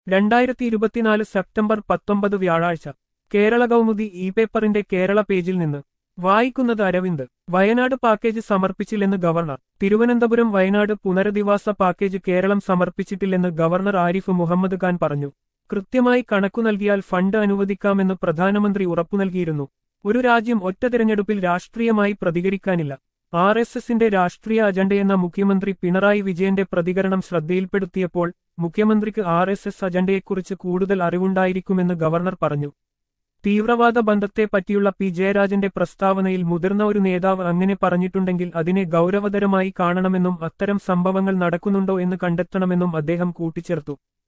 രണ്ടായിരത്തി ഇരുപത്തിനാല് സെപ്റ്റംബർ പത്തൊമ്പത് വ്യാഴാഴ്ച കേരള കൗമുദി ഇ പേപ്പറിന്റെ കേരള പേജിൽ നിന്ന് വായിക്കുന്നത് അരവിന്ദ് വയനാട് പാക്കേജ് സമർപ്പിച്ചില്ലെന്ന് ഗവർണർ തിരുവനന്തപുരം വയനാട് പുനരധിവാസ പാക്കേജ് കേരളം സമർപ്പിച്ചിട്ടില്ലെന്ന് ഗവർണർ ആരിഫ് മുഹമ്മദ് ഖാൻ പറഞ്ഞു കൃത്യമായി കണക്കു നൽകിയാൽ ഫണ്ട് അനുവദിക്കാമെന്ന് പ്രധാനമന്ത്രി ഉറപ്പു നൽകിയിരുന്നു ഒരു രാജ്യം ഒറ്റ തിരഞ്ഞെടുപ്പിൽ രാഷ്ട്രീയമായി പ്രതികരിക്കാനില്ല ആർ എസ് എസിന്റെ രാഷ്ട്രീയ അജണ്ടയെന്ന മുഖ്യമന്ത്രി പിണറായി വിജയന്റെ പ്രതികരണം ശ്രദ്ധയിൽപ്പെടുത്തിയപ്പോൾ മുഖ്യമന്ത്രിക്ക് ആർ എസ് എസ് അജണ്ടയെക്കുറിച്ച് കൂടുതൽ അറിവുണ്ടായിരിക്കുമെന്ന് ഗവർണർ പറഞ്ഞു തീവ്രവാദ ബന്ധത്തെ പറ്റിയുള്ള പി ജയരാജന്റെ പ്രസ്താവനയിൽ മുതിർന്ന ഒരു നേതാവ് അങ്ങനെ പറഞ്ഞിട്ടുണ്ടെങ്കിൽ അതിനെ ഗൗരവതരമായി കാണണമെന്നും അത്തരം സംഭവങ്ങൾ നടക്കുന്നുണ്ടോ എന്ന് കണ്ടെത്തണമെന്നും അദ്ദേഹം കൂട്ടിച്ചേർത്തു